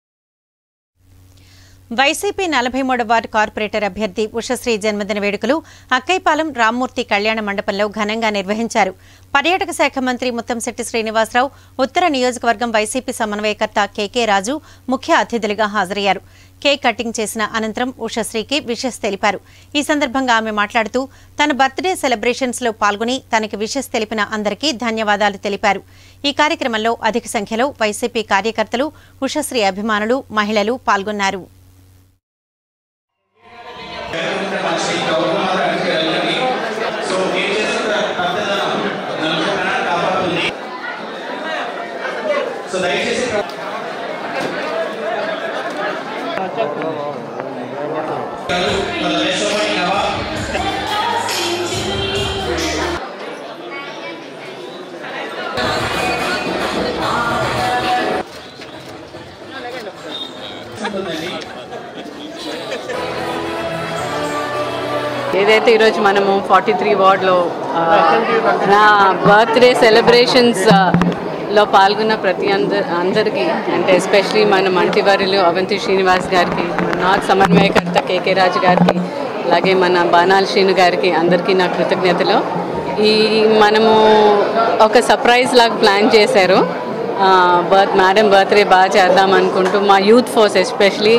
వైసీపీ నలభై మూడవ వార్డు కార్పొరేటర్ అభ్యర్థి ఉషశ్రీ జన్మదిన వేడుకలు అక్కైపాలెం రామ్మూర్తి కళ్యాణ మండపంలో ఘనంగా నిర్వహించారు పర్యాటక శాఖ మంత్రి ముత్తంశెట్టి శ్రీనివాసరావు ఉత్తర నియోజకవర్గం వైసీపీ సమన్వయకర్త కెకే రాజు ముఖ్య అతిథులుగా హాజరయ్యారు కేక్ కటింగ్ చేసిన అనంతరం ఉషశ్రీకి విషెస్ తెలిపారు ఈ సందర్భంగా ఆమె మాట్లాడుతూ తన బర్త్డే సెలబ్రేషన్స్ లో పాల్గొని తనకి విషెస్ తెలిపిన అందరికీ ధన్యవాదాలు తెలిపారు ఈ కార్యక్రమంలో అధిక సంఖ్యలో వైసీపీ కార్యకర్తలు ఉషశ్రీ అభిమానులు మహిళలు పాల్గొన్నారు ఏదైతే ఈరోజు మనము ఫార్టీ త్రీ వార్డ్లో నా బర్త్డే సెలబ్రేషన్స్ లో పాల్గొన్న ప్రతి అందర్ అందరికీ అంటే ఎస్పెషలీ మన మంత్రివర్యులు అవంతి శ్రీనివాస్ గారికి మన నార్త్ సమన్వయకర్త కేకే రాజు గారికి అలాగే మన బాణాల్ శ్రీను గారికి అందరికీ నా కృతజ్ఞతలు ఈ మనము ఒక సర్ప్రైజ్ లాగా ప్లాన్ చేశారు బర్త్ మేడం బర్త్డే బాగా చేద్దాం అనుకుంటూ మా youth force especially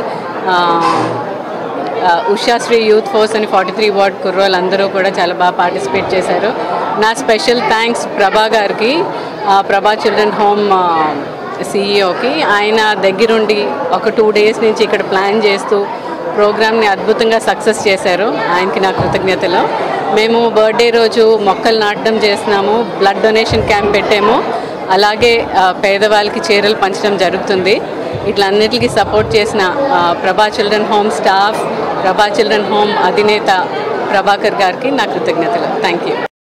Ushasri youth force అని ఫార్టీ త్రీ వార్డ్ కుర్రోలు అందరూ కూడా చాలా బాగా పార్టిసిపేట్ చేశారు నా స్పెషల్ థ్యాంక్స్ ప్రభా గారికి ఆ, ప్రభా చిల్డ్రన్ హోమ్ సిఇఓకి ఆయన దగ్గరుండి ఒక టూ డేస్ నుంచి ఇక్కడ ప్లాన్ చేస్తూ ప్రోగ్రామ్ని అద్భుతంగా సక్సెస్ చేశారు ఆయనకి నా కృతజ్ఞతలు మేము బర్త్డే రోజు మొక్కలు నాటడం చేస్తున్నాము బ్లడ్ డొనేషన్ క్యాంప్ పెట్టాము అలాగే ఆ, పేదవాళ్ళకి చీరలు పంచడం జరుగుతుంది ఇట్లన్నిటికీ సపోర్ట్ చేసిన ఆ, Prabha children home staff Prabha children home అధినేత ప్రభాకర్ గారికి నా కృతజ్ఞతలు థ్యాంక్ యూ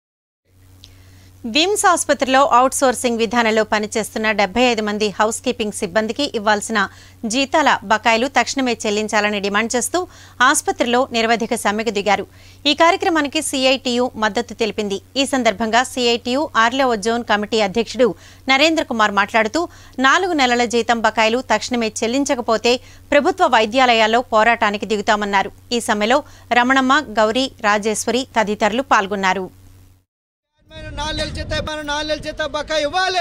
విమ్స్ ఆసుపత్రిలో అవుట్ సోర్సింగ్ విధానంలో పనిచేస్తున్న డెబ్బై ఐదు మంది హౌస్ కీపింగ్ సిబ్బందికి ఇవ్వాల్సిన జీతాల బకాయిలు తక్షణమే చెల్లించాలని డిమాండ్ చేస్తూ ఆసుపత్రిలో నిరవధిక సమ్మెకు దిగారు ఈ కార్యక్రమానికి సిఐటియు మద్దతు తెలిపింది ఈ సందర్భంగా సిఐటియు ఆర్లవ జోన్ కమిటీ అధ్యక్షుడు నరేంద్ర కుమార్ మాట్లాడుతూ నాలుగు నెలల జీతం బకాయిలు తక్షణమే చెల్లించకపోతే ప్రభుత్వ వైద్యాలయాల్లో పోరాటానికి దిగుతామన్నారు ఈ సమ్మెలో రమణమ్మ గౌరీ రాజేశ్వరి తదితరులు పాల్గొన్నారు నాలుగు చేత మనం నాలుగు చేత బకాయి ఇవ్వాలి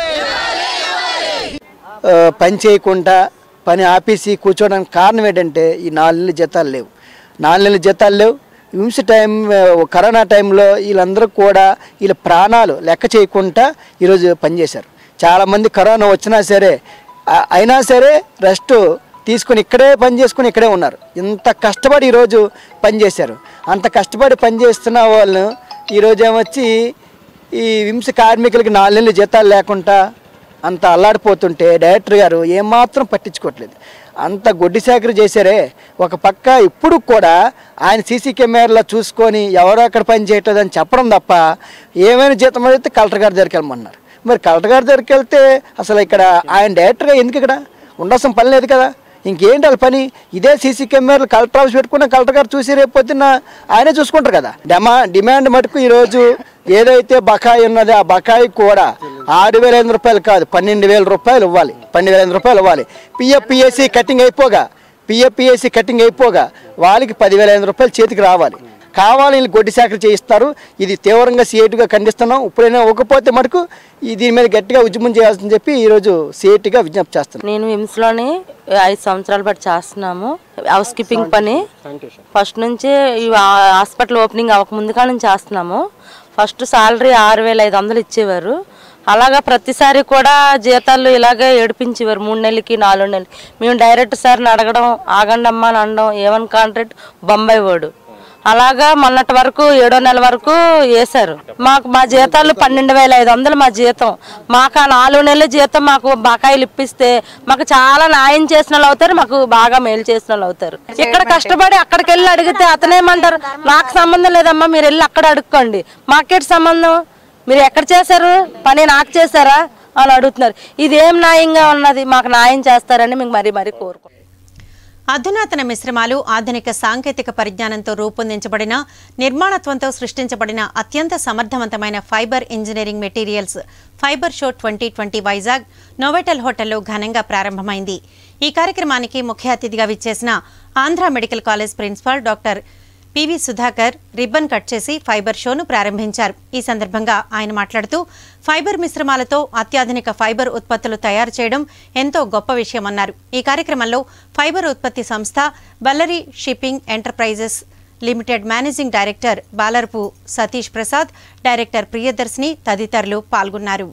ఆ, పని చేయకుండా పని ఆపేసి కూర్చోవడానికి కారణం ఏంటంటే ఈ నాలుగు నెలల జీతాలు లేవు నాలుగు నెలల జీతాలు లేవు హింస టైం ఆ, కరోనా టైంలో వీళ్ళందరూ కూడా వీళ్ళ ప్రాణాలు లెక్క చేయకుండా ఈరోజు పనిచేశారు చాలామంది కరోనా వచ్చినా సరే ఆ, అయినా సరే రెస్ట్ తీసుకుని ఇక్కడే పని చేసుకుని ఇక్కడే ఉన్నారు ఇంత కష్టపడి ఈరోజు పనిచేశారు అంత కష్టపడి పనిచేస్తున్న వాళ్ళు ఈరోజు ఏమొచ్చి ఈ హింస కార్మికులకి నాలుగు నెలలు జీతాలు లేకుండా అంత అల్లాడిపోతుంటే డైరెక్టర్ గారు ఏమాత్రం పట్టించుకోవట్లేదు అంత గొడ్డి సేకరి చేశారే ఒక పక్క ఇప్పుడు కూడా ఆయన సీసీ కెమెరాలో చూసుకొని ఎవరో అక్కడ పని చేయట్లేదు అని చెప్పడం తప్ప ఏమైనా జీతం అడిగితే కలెక్టర్ గారి దగ్గరికి వెళ్ళమన్నారు మరి కలెక్టర్ గారి దగ్గరికి వెళ్తే అసలు ఇక్కడ ఆయన డైరెక్టర్గా ఎందుకు ఇక్కడ ఉండాల్సిన పని లేదు కదా ఇంకేంటి వాళ్ళ పని ఇదే సీసీ కెమెరాలు కలెక్టర్ ఆఫీస్ పెట్టుకున్న కలెక్టర్ గారు చూసి రేపు పొద్దున్న ఆయనే చూసుకుంటారు కదా డెమా డిమాండ్ మటుకు ఈరోజు ఏదైతే బకాయి ఉన్నదో ఆ బకాయి కూడా ఆరు వేల ఐదు రూపాయలు కాదు పన్నెండు వేల రూపాయలు ఇవ్వాలి పన్నెండు వేల ఐదు రూపాయలు ఇవ్వాలి పిఎఫ్ పిఎస్సి కటింగ్ అయిపోగా పిఎఫ్ పిఎస్సి కటింగ్ అయిపోగా వాళ్ళకి పదివేల ఐదు రూపాయలు చేతికి రావాలి కావాలి వీళ్ళు గొడ్డి శాఖలు చేయిస్తారు ఇది తీవ్రంగా సిఐటిగా ఖండిస్తున్నాం ఇప్పుడైనా ఒకపోతే మటుకు ఈ దీని మీద గట్టిగా ఉద్యమం చేయాల్సిందని చెప్పి ఈరోజు సిఐటిగా విజ్ఞప్తి చేస్తున్నాం నేను విమ్స్లోని ఐదు సంవత్సరాల పాటు చేస్తున్నాము హౌస్ కీపింగ్ పని ఫస్ట్ నుంచి ఈ ఆ- హాస్పిటల్ ఓపెనింగ్ అవ్వక ముందుగా నుంచి చేస్తున్నాము ఫస్ట్ సాలరీ ఆరు వేల ఐదు వందలు ఇచ్చేవారు అలాగా ప్రతిసారి కూడా జీతాలు ఇలాగే ఏడిపించేవారు మూడు నెలలకి నాలుగు నెలలకి మేము డైరెక్ట్ సార్ని అడగడం ఆగండి అమ్మా అని అనడం ఏమని కాంట్రాక్ట్ బొంబాయి వాడు అలాగా మొన్నటి వరకు ఏడో నెల వరకు వేశారు మాకు మా జీతాలు పన్నెండు వేల ఐదు వందలు మా జీతం మాకు ఆ నాలుగు నెలల జీతం మాకు బకాయిలు ఇప్పిస్తే మాకు చాలా న్యాయం చేసిన వాళ్ళు అవుతారు మాకు బాగా మేలు చేసిన వాళ్ళు అవుతారు ఇక్కడ కష్టపడి అక్కడికి వెళ్ళి అడిగితే అతనేమంటారు నాకు సంబంధం లేదమ్మా మీరు వెళ్ళి అక్కడ అడుక్కోండి మాకేటి సంబంధం మీరు ఎక్కడ చేశారు పని నాకు చేశారా అని అడుగుతున్నారు ఇదేం న్యాయంగా ఉన్నది మాకు న్యాయం చేస్తారని మేము మరీ మరీ కోరుకుంటున్నాం అధునాతన మిశ్రమాలు ఆధునిక సాంకేతిక పరిజ్ఞానంతో రూపొందించబడిన నిర్మాణత్వంతో సృష్టించబడిన అత్యంత సమర్థవంతమైన fibre engineering materials fibre show twenty twenty Vizag Novotel హోటల్లో ఘనంగా ప్రారంభమైంది ఈ కార్యక్రమానికి ముఖ్య అతిథిగా విచ్చేసిన Andhra medical college principal doctor PV Sudhakar ribbon cut చేసి ఫైబర్ షోను ప్రారంభించారు ఈ సందర్భంగా ఆయన మాట్లాడుతూ ఫైబర్ మిశ్రమాలతో అత్యాధునిక ఫైబర్ ఉత్పత్తులు తయారు చేయడం ఎంతో గొప్ప విషయమన్నారు ఈ కార్యక్రమంలో ఫైబర్ ఉత్పత్తి సంస్థ Ballari shipping enterprises limited managing director Balarpu Satish Prasad director Priyadarshini తదితరులు పాల్గొన్నారు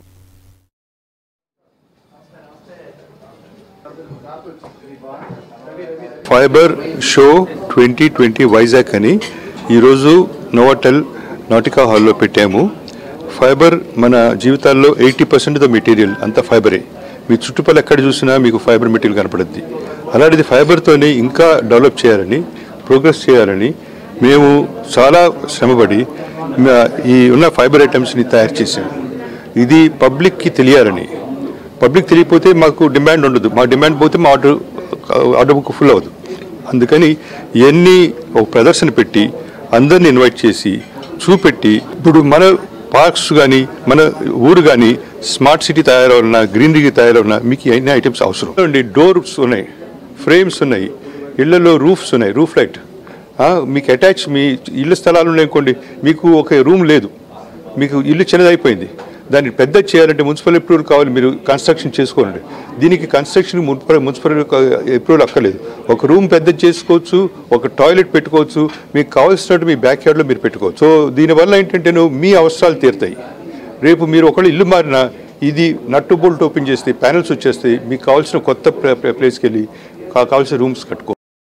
fibre show twenty twenty Vizag అని ఈరోజు నోవాటెల్ నాటికా హాల్లో పెట్టాము ఫైబర్ మన జీవితాల్లో ఎయిటీ పర్సెంట్ ద మెటీరియల్ అంతా ఫైబరే మీ చుట్టుపక్కల ఎక్కడ చూసినా మీకు ఫైబర్ మెటీరియల్ కనపడుద్ది అలాంటిది ఫైబర్తోనే ఇంకా డెవలప్ చేయాలని ప్రోగ్రెస్ చేయాలని మేము చాలా శ్రమపడి మ- ఈ ఉన్న ఫైబర్ ఐటమ్స్ని తయారు చేసాము ఇది పబ్లిక్కి తెలియాలని పబ్లిక్ తెలియకపోతే మాకు డిమాండ్ ఉండదు మా డిమాండ్ పోతే మా ఆర్డర్ ఆర్డర్ బుక్ ఫుల్ అవ్వదు అందుకని ఇవన్నీ ఒక ప్రదర్శన పెట్టి అందరిని ఇన్వైట్ చేసి చూపెట్టి ఇప్పుడు మన పార్క్స్ కానీ మన ఊరు కానీ స్మార్ట్ సిటీ తయారవ్వాలన్నా గ్రీనరీ తయారవ్వాలన్నా మీకు ఎన్ని ఐటమ్స్ అవసరం అండి డోర్స్ ఉన్నాయి ఫ్రేమ్స్ ఉన్నాయి ఇళ్లలో రూఫ్స్ ఉన్నాయి రూఫ్ లైట్ మీకు అటాచ్ మీ ఇల్లు స్థలాలు ఉన్నాయనుకోండి మీకు ఒక రూమ్ లేదు మీకు ఇల్లు చిన్నదైపోయింది దాన్ని పెద్ద చేయాలంటే మున్సిపల్ అప్రూవల్ కావాలి మీరు కన్స్ట్రక్షన్ చేసుకోండి దీనికి కన్స్ట్రక్షన్ మున్సిపల్ మున్సిపల్ అప్రూవల్ అక్కర్లేదు ఒక రూమ్ పెద్ద చేసుకోవచ్చు ఒక టాయిలెట్ పెట్టుకోవచ్చు మీకు కావాల్సినట్టు మీ బ్యాక్ యార్డ్లో మీరు పెట్టుకోవచ్చు సో దీనివల్ల ఏంటంటే మీ అవసరాలు తీరుతాయి రేపు మీరు ఒకళ్ళు ఇల్లు మారినా ఇది నట్టు బోల్ట్ ఓపెన్ చేస్తే ప్యానల్స్ వచ్చేస్తాయి మీకు కావాల్సిన కొత్త ప్ర- ప్ర- ప్లేస్కి వెళ్ళి కా- కావాల్సిన రూమ్స్ కట్టుకో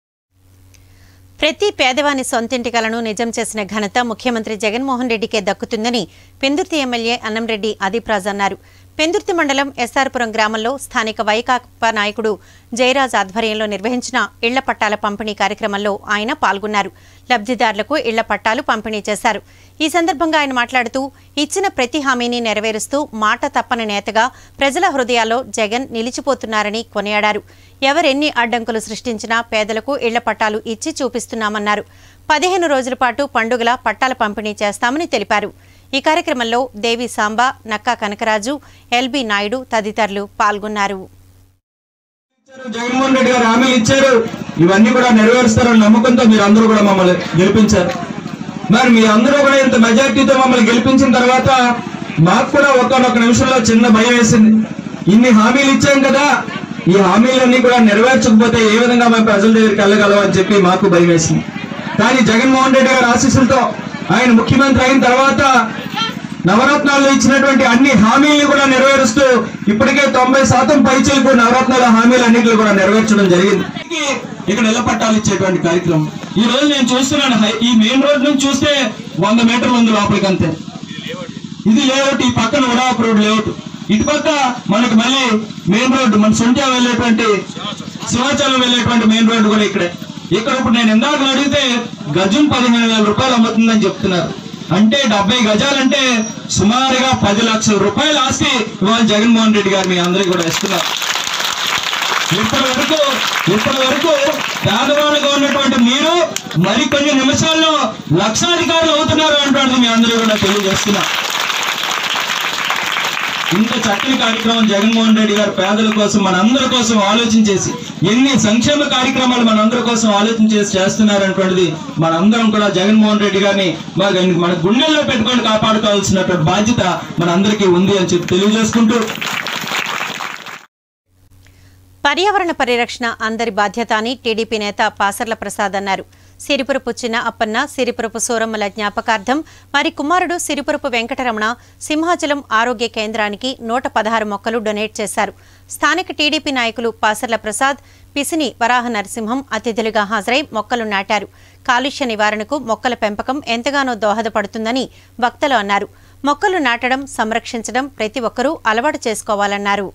ప్రతి పేదవాని సొంతింటి కలను నిజం చేసిన ఘనత ముఖ్యమంత్రి జగన్మోహన్ రెడ్డికే దక్కుతుందని పెందుర్తి ఎమ్మెల్యే అన్నంరెడ్డి అదీప్రాజ్ అన్నారు పెందుర్తి మండలం ఎస్ఆర్పురం గ్రామంలో స్థానిక వైకాపా నాయకుడు జయరాజ్ ఆధ్వర్యంలో నిర్వహించిన ఇళ్ల పట్టాల పంపిణీ కార్యక్రమంలో ఆయన పాల్గొన్నారు లబ్ధిదారులకు ఇళ్ల పట్టాలు పంపిణీ చేశారు ఈ సందర్భంగా ఆయన మాట్లాడుతూ ఇచ్చిన ప్రతి హామీని నెరవేరుస్తూ మాట తప్పని నేతగా ప్రజల హృదయాల్లో జగన్ నిలిచిపోతున్నారని కొనియాడారు ఎవరెన్ని అడ్డంకులు సృష్టించినా పేదలకు ఇళ్ల పట్టాలు ఇచ్చి చూపిస్తున్నామన్నారు పదిహేను రోజుల పాటు పండుగల పట్టాల పంపిణీ చేస్తామని తెలిపారు ఈ కార్యక్రమంలో దేవి సాంబా నక్కా కనకరాజు ఎల్బి నాయుడు తదితరులు పాల్గొన్నారు జగన్మోహన్ రెడ్డి గారు హామీలు ఇచ్చారు ఇవన్నీ కూడా నెరవేరుస్తారని నమ్మకంతో మీరు అందరూ కూడా మమ్మల్ని గెలిపించారు మరి మీ అందరూ కూడా ఇంత మెజార్టీతో మమ్మల్ని గెలిపించిన తర్వాత మాకు కూడా ఒక్కనొక్క నిమిషంలో చిన్న భయం వేసింది ఇన్ని హామీలు ఇచ్చాం కదా ఈ హామీలన్నీ కూడా నెరవేర్చకపోతే ఏ విధంగా మేము ప్రజల దగ్గరికి వెళ్ళగలం అని చెప్పి మాకు భయం వేసింది కానీ జగన్మోహన్ రెడ్డి గారి ఆశీస్సులతో ఆయన ముఖ్యమంత్రి అయిన తర్వాత నవరత్నాల్లో ఇచ్చినటువంటి అన్ని హామీలను కూడా నెరవేరుస్తూ ఇప్పటికే తొంభై శాతం పైచలకు నవరత్నాల హామీలు అన్నింటిని కూడా నెరవేర్చడం జరిగింది ఇక్కడ ఇళ్ల పట్టాలు ఇచ్చేటువంటి కార్యక్రమం ఈ రోజు నేను చూస్తున్నాను హై- ఈ మెయిన్ రోడ్ నుంచి చూస్తే వంద మీటర్లు ఉంది లోపలికి అంతే ఇది లేఅవుట్ ఈ పక్కన ఉడాప్ రోడ్ లేఅవుట్ ఇటు పక్క మనకు మళ్ళీ మెయిన్ రోడ్ మన సొంట్యా వెళ్ళేటువంటి సింహాచలం వెళ్ళేటువంటి మెయిన్ రోడ్ కూడా ఇక్కడే ఇక్కడ ఇప్పుడు నేను ఇందాక అడిగితే గజం పదిహేను వేల రూపాయలు అమ్ముతుందని చెప్తున్నారు అంటే డెబ్బై గజాలంటే సుమారుగా పది లక్షల రూపాయల ఆస్తి ఇవాళ జగన్మోహన్ రెడ్డి గారు మీ అందరికీ కూడా ఇస్తున్నారు ఇప్పటి వరకు ఇప్పటి వరకు పేదవాళ్ళుగా ఉన్నటువంటి మీరు మరి కొన్ని నిమిషాల్లో లక్షాధికారులు అవుతున్నారు అంటున్నది మీ అందరూ కూడా తెలియజేస్తున్నా ఇంత చక్కని కార్యక్రమం జగన్మోహన్ రెడ్డి గారు పేదల కోసం మనందరి కోసం ఆలోచన చేసి ఎన్ని సంక్షేమ కార్యక్రమాలు మనందరి కోసం ఆలోచన చేసి చేస్తున్నారనేటువంటిది మనందరం కూడా జగన్మోహన్ రెడ్డి గారిని మన మన గుండెల్లో పెట్టుకొని కాపాడుకోవాల్సినటువంటి బాధ్యత మనందరికీ ఉంది అని చెప్పి తెలియజేసుకుంటూ పర్యావరణ పరిరక్షణ అందరి బాధ్యత అని టీడీపీ నేత పాసర్ల ప్రసాద్ అన్నారు సిరిపురపు చిన్న అప్పన్న సిరిపురపు సూరమ్మల జ్ఞాపకార్థం వారి కుమారుడు సిరిపురపు వెంకటరమణ సింహాచలం ఆరోగ్య కేంద్రానికి నూట పదహారు మొక్కలు డొనేట్ చేశారు స్థానిక టీడీపీ నాయకులు పాసర్ల ప్రసాద్ పిసిని వరాహ నరసింహం అతిథులుగా హాజరై మొక్కలు నాటారు కాలుష్య నివారణకు మొక్కల పెంపకం ఎంతగానో దోహదపడుతుందని వక్తలు అన్నారు మొక్కలు నాటడం సంరక్షించడం ప్రతి ఒక్కరూ అలవాటు చేసుకోవాలన్నారు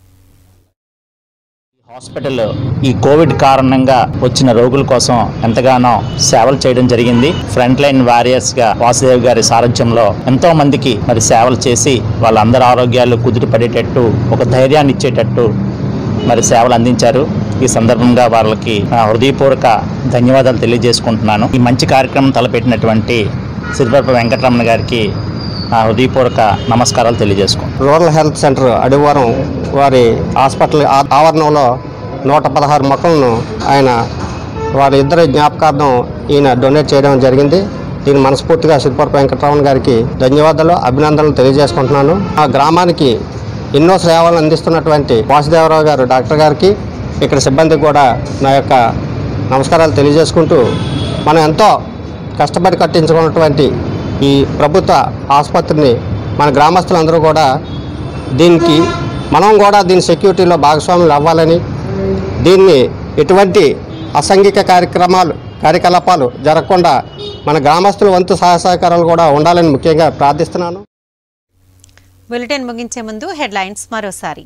హాస్పిటల్ ఈ కోవిడ్ కారణంగా వచ్చిన రోగుల కోసం ఎంతగానో సేవలు చేయడం జరిగింది ఫ్రంట్ లైన్ వారియర్స్ గా వాసుదేవ్ గారి సారథ్యంలో ఎంతో మందికి మరి సేవలు చేసి వాళ్ళందరి ఆరోగ్యాలు కుదిరి పడేటట్టు ఒక ధైర్యాన్ని ఇచ్చేటట్టు మరి సేవలు అందించారు ఈ సందర్భంగా వాళ్ళకి నా హృదయపూర్వక ధన్యవాదాలు తెలియజేసుకుంటున్నాను ఈ మంచి కార్యక్రమం తలపెట్టినటువంటి సిరిపరప వెంకటరమణ గారికి నా హృదయపూర్వక నమస్కారాలు తెలియజేసుకుంటున్నాను రూరల్ హెల్త్ సెంటర్ అడివారం వారి హాస్పిటల్ ఆ- ఆవరణంలో నూట పదహారు మొక్కలను ఆయన వారి ఇద్దరి జ్ఞాపకార్థం ఈయన డొనేట్ చేయడం జరిగింది దీని మనస్ఫూర్తిగా శిల్పరపు వెంకటరమణ గారికి ధన్యవాదాలు అభినందనలు తెలియజేసుకుంటున్నాను ఆ గ్రామానికి ఎన్నో సేవలు అందిస్తున్నటువంటి వాసుదేవరావు గారు డాక్టర్ గారికి ఇక్కడ సిబ్బందికి కూడా నా యొక్క నమస్కారాలు తెలియజేసుకుంటూ మనం ఎంతో కష్టపడి కట్టించుకున్నటువంటి ఈ ప్రభుత్వ ఆసుపత్రిని మన గ్రామస్తులందరూ కూడా దీనికి మనం కూడా దీని సెక్యూరిటీలో భాగస్వాములు అవ్వాలని దీన్ని ఎటువంటి అసాంఘిక కార్యక్రమాలు కార్యకలాపాలు జరగకుండా మన గ్రామస్తుల వంతు సహాయ సహకారాలు కూడా ఉండాలని ముఖ్యంగా ప్రార్థిస్తున్నాను బులెటిన్ ముగించే ముందు హెడ్లైన్స్ మరోసారి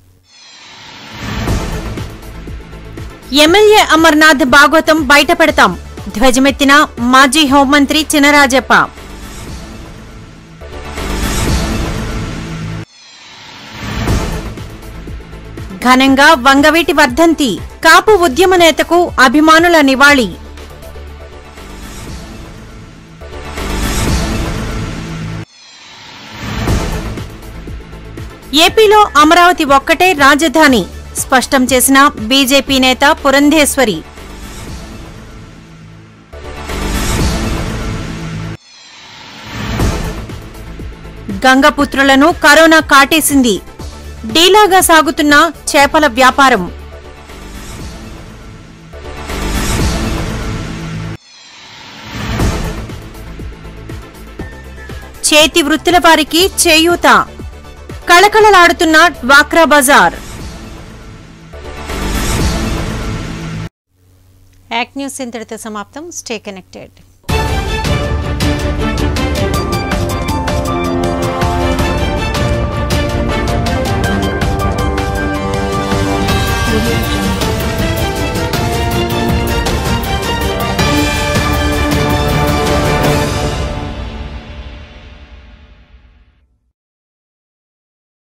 ఎమ్మెల్యే అమర్నాథ్ భాగవతం బయట పెడతాం ధ్వజమెత్తిన మాజీ హోంమంత్రి చినరాజప్ప ఘనంగా వంగవీటి వర్ధంతి కాపు ఉద్యమ నేతకు అభిమానుల నివాళి ఏపీలో అమరావతి ఒక్కటే రాజధాని స్పష్టం చేసిన బీజేపీ నేత పురంధేశ్వరి గంగపుత్రులను కరోనా కాటేసింది డీలాగా సాగుతున్న చేపల వ్యాపారం చేతి వృత్తుల వారికి చేయూత కళకళలాడుతున్న డ్వాక్రా బజార్ యాక్ట్ న్యూస్ ఇంతటితో సమాప్తం స్టే కనెక్టెడ్ Audio